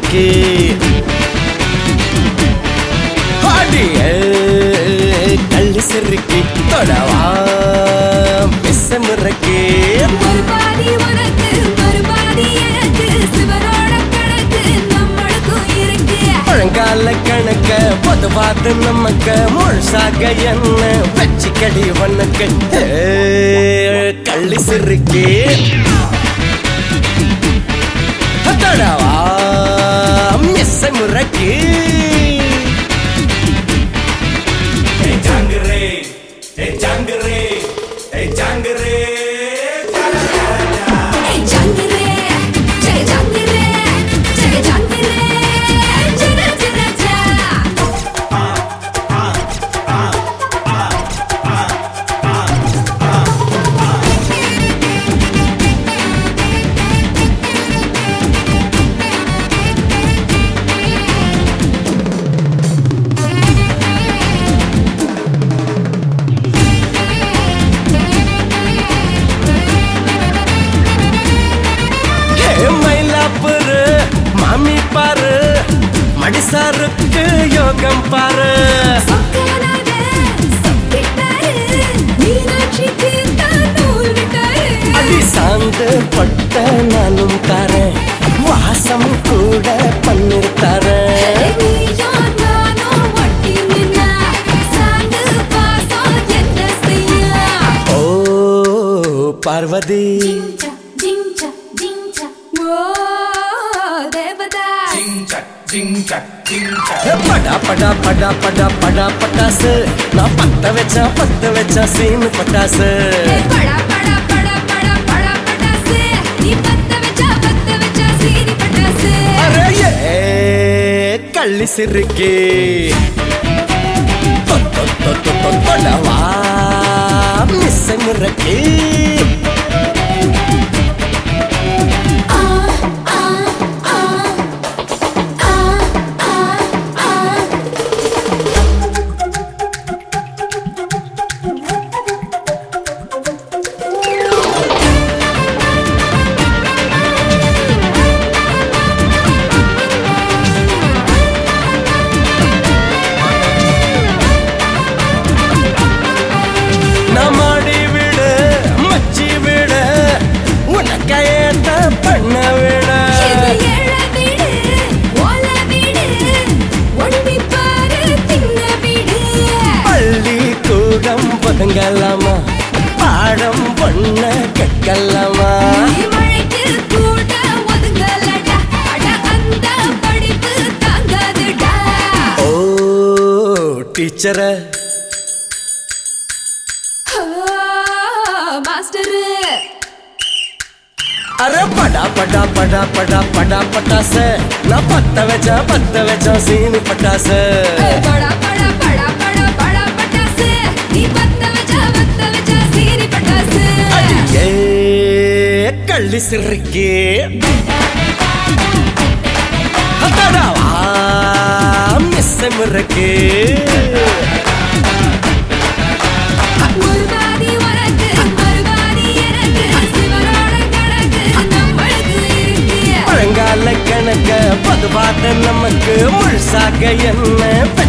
இருக்கு பாடியே கள்ளி சிறுக்கி தொடவா மிஸ்ஸம் இருக்கு ஒரு பாதி உனக்கு மறுபாதி எனக்கு சிவனோட கணக்கு நம்மளுக்கும் இருக்கு பழங்கால கணக்க பொதுவாது நமக்கு முழுசாக என்ன வச்சுக்கடி உனக்கு ஏ, கள்ளி சிறுக்கி தொடவா மிஸ்ஸம் இருக்கு Hey Jangere, hey Jangere, hey Jangere. ஏய் ஜங்கிரே ஜெக ஜங்கிரே ஜெக ஜங்கிரே ஜெக ஜெக ஜா ஹே மயிலாப்பூர் மாமி பாரு மடிசாருக்கு யோகம் பாரு சொக்கனாக சொக்கிட்டாரு மீனாட்சிக்கு தான் நூல் விட்டாரு அடி சாந்து பட்ட நானும் தரேன் வாசம் கூட பன்னீர் தரேன் நீயும் நானும் ஒட்டி நின்னா சாந்து பாசம் என்ன செய்ய ஓ பார்வதி ஜிஞ்சா ஜிஞ்சா ஜிஞ்சா ஓ தேவதா Ding chak, ding chak, ding chak. ஹே, படா படா படா படா படா பட்டாசு நான் பத்த வச்சா பத்த வச்சா சீனு பட்டாசு ஏய் படா படா படா படா படா பட்டாசு நீ பத்த வச்சா பத்த வச்சா சீனி பட்டாசு அரே ஏ கள்ளி சிறுக்கி தொடவா மிஸ்ஸம் இருக்கு ஆ ஆ ஆ ஆ ஆ ஆ நான் மாடி விடு மச்சி விடு உனக்கு ஏத்த பண்ண விடு இது ஏழ வீடு ஓல வீடு ஒண்டி பாரு தின்ன வீடு பள்ளி கூடம் பதுங்கலாமா பாடம் பொண்ண கற்கலாமா நீ மழைக்கு கூட ஒதுங்கலடா அட அந்த படிப்பு தாங்காதுடா ஓ டீச்சர ஆ, மாஸ்டரு அரே படா படா படா படா படா பட்டாச நான் பத்த வச்சா பத்த வச்சா சீனி பட்டாச ஏய் படா படா படா படா படா பட்டாசு நீ பத்த வச்சா பத்த வச்சா சீனி பட்டாசு அடியே கள்ளி சிறுக்கி அடடவா மிஸ்ஸம் இருக்கு ஒரு பாதி உனக்கு மறுபாதி எனக்கு சிவனோட கணக்கு நம்மளுக்கு இருக்கு பழங்கால கணக்க பொதுவாக நமக்கு முழுசாக என்ன